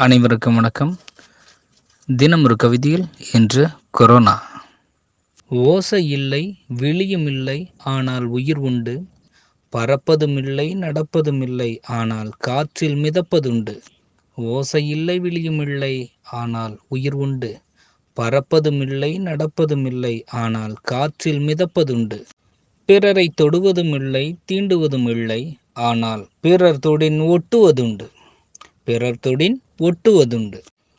அனைவருக்கும் வணக்கம் தினம் ஒரு கவிதையில் இன்று கொரோனா ஓசை இல்லை விழியும் இல்லை ஆனால் உயிர் உண்டு பறப்பதும் இல்லை நடப்பதும் இல்லை ஆனால் காற்றில் மிதப்பதுண்டு ஓசை இல்லை விழியும் இல்லை ஆனால் உயிர் உண்டு பறப்பதும் இல்லை நடப்பதும் இல்லை ஆனால் காற்றில் மிதப்பதுண்டு பிறரை தொடுவதும் இல்லை தீண்டுவதும் இல்லை ஆனால் பிறர் தொடின் ஒட்டுவதுண்டு பிறர் தொடின் ஒட்டுவதுண்டு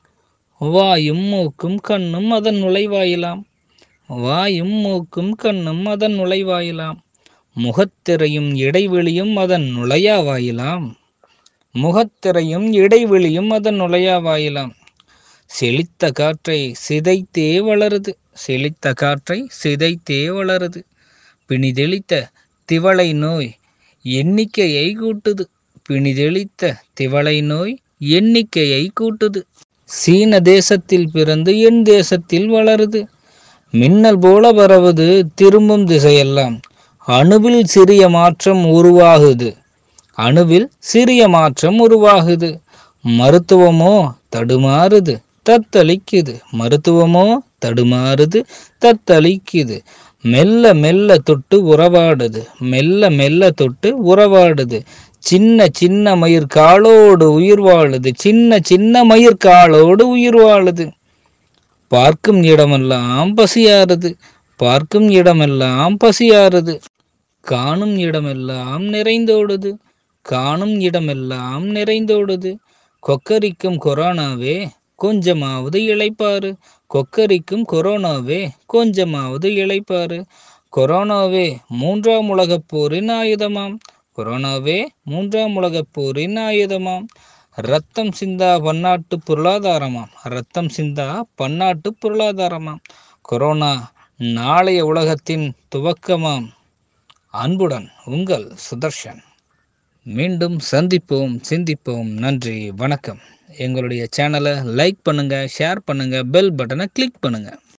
வாயும் மூக்கும் கண்ணும் அதன் நுழைவாயிலாம் வாயும் மூக்கும் கண்ணும் அதன் நுழைவாயிலாம் முகத்திரையும் இடைவெளியும் அதன் நுழையாவாயிலாம் முகத்திரையும் இடைவெளியும் அதன் நுழையாவாயிலாம் செழித்த காற்றை சிதைத்தே வளருது செழித்த காற்றை சிதைத்தே வளருது பிணிதெளித்த திவளை நோய் எண்ணிக்கையை கூட்டுது பிணிதெளித்த திவளை நோய் எண்ணிக்கையை கூட்டுது சீன தேசத்தில் பிறந்து என் தேசத்தில் வளருது மின்னல் போல பரவுது திரும்பும் திசையெல்லாம் அணுவில் சிறிய மாற்றம் உருவாகுது அணுவில் சிறிய மாற்றம் உருவாகுது மருத்துவமோ தடுமாறுது தத்தளிக்குது மருத்துவமோ தடுமாறுது தத்தளிக்குது மெல்ல மெல்ல தொட்டு உறவாடுது மெல்ல மெல்ல தொட்டு உறவாடுது சின்ன சின்ன மயிர் காலோடு உயிர் வாழுது சின்ன சின்ன மயிர் காலோடு உயிர் வாழுது பார்க்கும் இடமெல்லாம் பசியாறுது பார்க்கும் இடமெல்லாம் பசியாறுது காணும் இடமெல்லாம் நிறைந்தோடுது காணும் இடமெல்லாம் நிறைந்தோடுது கொக்கரிக்கும் கொரோனாவே கொஞ்சமாவது இளைப்பாரு கொக்கரிக்கும் கொரோனாவே கொஞ்சமாவது இளைப்பாரு கொரோனாவே மூன்றாம் உலகப் போரின் ஆயுதமாம் கொரோனாவே மூன்றாம் உலகப் போரின் ஆயுதமாம் ரத்தம் சிந்தா பன்னாட்டு பொருளாதாரமாம் ரத்தம் சிந்தா பன்னாட்டு பொருளாதாரமாம் கொரோனா நாளைய உலகத்தின் துவக்கமாம் அன்புடன் உங்கள் சுதர்ஷன் மீண்டும் சந்திப்போம் சிந்திப்போம் நன்றி வணக்கம் எங்களுடைய சேனலை லைக் பண்ணுங்கள் ஷேர் பண்ணுங்கள் பெல் பட்டனை கிளிக் பண்ணுங்கள்